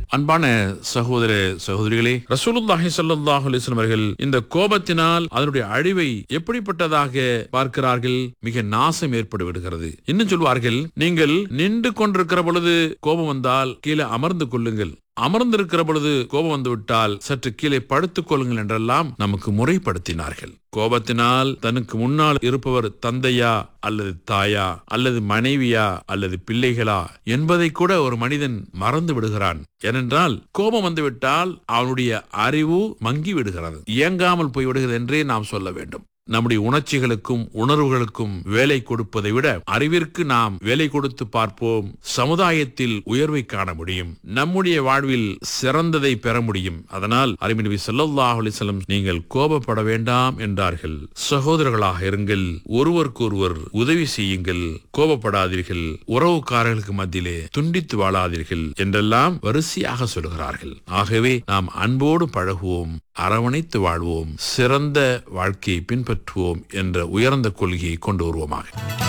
அன்பான சகோதர சகோதரிகளே ரசூலுல்லாஹி ஸல்லல்லாஹு அலைஹி வஸல்லம் அவர்கள் இந்த கோபத்தினால் அதனுடைய அழிவை எப்படிப்பட்டதாக பார்க்கிறார்கள் மிக நாசம் ஏற்பட்டு விடுகிறது இன்னும் சொல்வார்கள் நீங்கள் நின்று கொண்டிருக்கிற பொழுது கோபம் வந்தால் கீழே அமர்ந்து கொள்ளுங்கள் அமர்ந்திருக்கிற பொழுது கோபம் வந்து விட்டால் சற்று கீழே படுத்துக் கொள்ளுங்கள் என்றெல்லாம் நமக்கு முறைப்படுத்தினார்கள் கோபத்தினால் தனக்கு முன்னால் இருப்பவர் தந்தையா அல்லது தாயா அல்லது மனைவியா அல்லது பிள்ளைகளா என்பதை கூட ஒரு மனிதன் மறந்து விடுகிறான் ஏனென்றால் கோபம் வந்துவிட்டால் அவனுடைய அறிவு மங்கி விடுகிறது இயங்காமல் போய்விடுகிறது என்றே நாம் சொல்ல வேண்டும் நம்முடைய உணர்ச்சிகளுக்கும் உணர்வுகளுக்கும் வேலை கொடுப்பதை விட அறிவிற்கு நாம் வேலை கொடுத்து பார்ப்போம் சமுதாயத்தில் உயர்வை காண முடியும் நம்முடைய வாழ்வில் சிறந்ததை பெற முடியும் அதனால் அறிமினவி ஸல்லல்லாஹு அலைஹி வஸல்லம் நீங்கள் கோபப்பட வேண்டாம் என்றார்கள் சகோதரர்களாக இருங்கள் ஒருவருக்கொருவர் உதவி செய்யுங்கள் கோபப்படாதீர்கள் உறவுக்காரர்களுக்கு மத்தியிலே துண்டித்து வாழாதீர்கள் என்றெல்லாம் வரிசையாக சொல்கிறார்கள் ஆகவே நாம் அன்போடு பழகுவோம் அரவணைத்து வாழ்வோம் சிறந்த வாழ்க்கையை பின்பற்றுவோம் என்ற உயர்ந்த கொள்கையை கொண்டு வருவோமாக